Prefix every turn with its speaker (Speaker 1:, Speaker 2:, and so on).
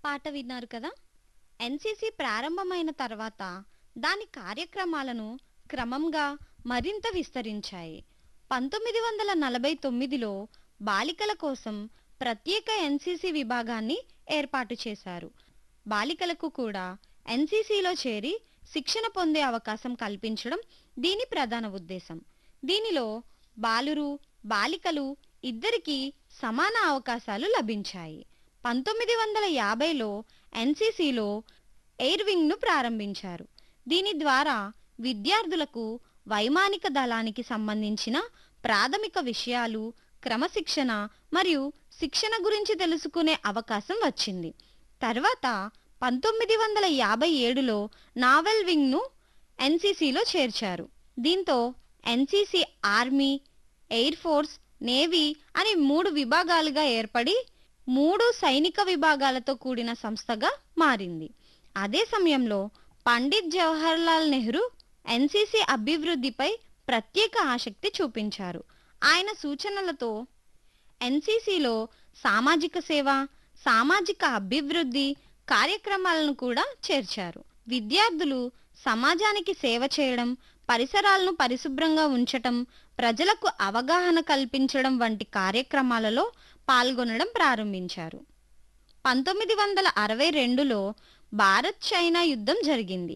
Speaker 1: పాట విన్నారు కదా ఎన్సిసి ప్రారంభమైన తర్వాత దాని కార్యక్రమాలను క్రమంగా మరింత విస్తరించాయి పంతొమ్మిది వందల నలభై తొమ్మిదిలో బాలికల కోసం ప్రత్యేక ఎన్సిసి విభాగాన్ని ఏర్పాటు చేశారు బాలికలకు కూడా ఎన్సిసిలో చేరి శిక్షణ పొందే అవకాశం కల్పించడం దీని ప్రధాన ఉద్దేశం దీనిలో బాలురు బాలికలు ఇద్దరికీ సమాన అవకాశాలు లభించాయి పంతొమ్మిది వందల యాభైలో ఎన్సిసిలో ఎయిర్ వింగ్ను ప్రారంభించారు దీని ద్వారా విద్యార్థులకు వైమానిక దళానికి సంబంధించిన ప్రాథమిక విషయాలు క్రమశిక్షణ మరియు శిక్షణ గురించి తెలుసుకునే అవకాశం వచ్చింది తర్వాత పంతొమ్మిది వందల యాభై ఏడులో నావెల్ వింగ్ను ఎన్సిసిలో చేర్చారు దీంతో NCC army air force navy అని మూడు విభాగాలుగా ఏర్పడి మూడు సైనిక విభాగాలతో కూడిన సంస్థగా మారింది అదే సమయంలో పండిత్ జవహర్లాల్ నెహ్రూ ఎన్సిసి అభివృద్ధిపై ప్రత్యేక ఆసక్తి చూపించారు ఆయన సూచనలతో ఎన్సిసిలో సామాజిక సేవ సామాజిక అభివృద్ధి కార్యక్రమాలను కూడా చేర్చారు విద్యార్థులు సమాజానికి సేవ చేయడం పరిసరాలను పరిశుభ్రంగా ఉంచటం ప్రజలకు అవగాహన కల్పించడం వంటి కార్యక్రమాలలో పాల్గొనడం ప్రారంభించారు పంతొమ్మిది వందల అరవై రెండులో భారత్ చైనా యుద్ధం జరిగింది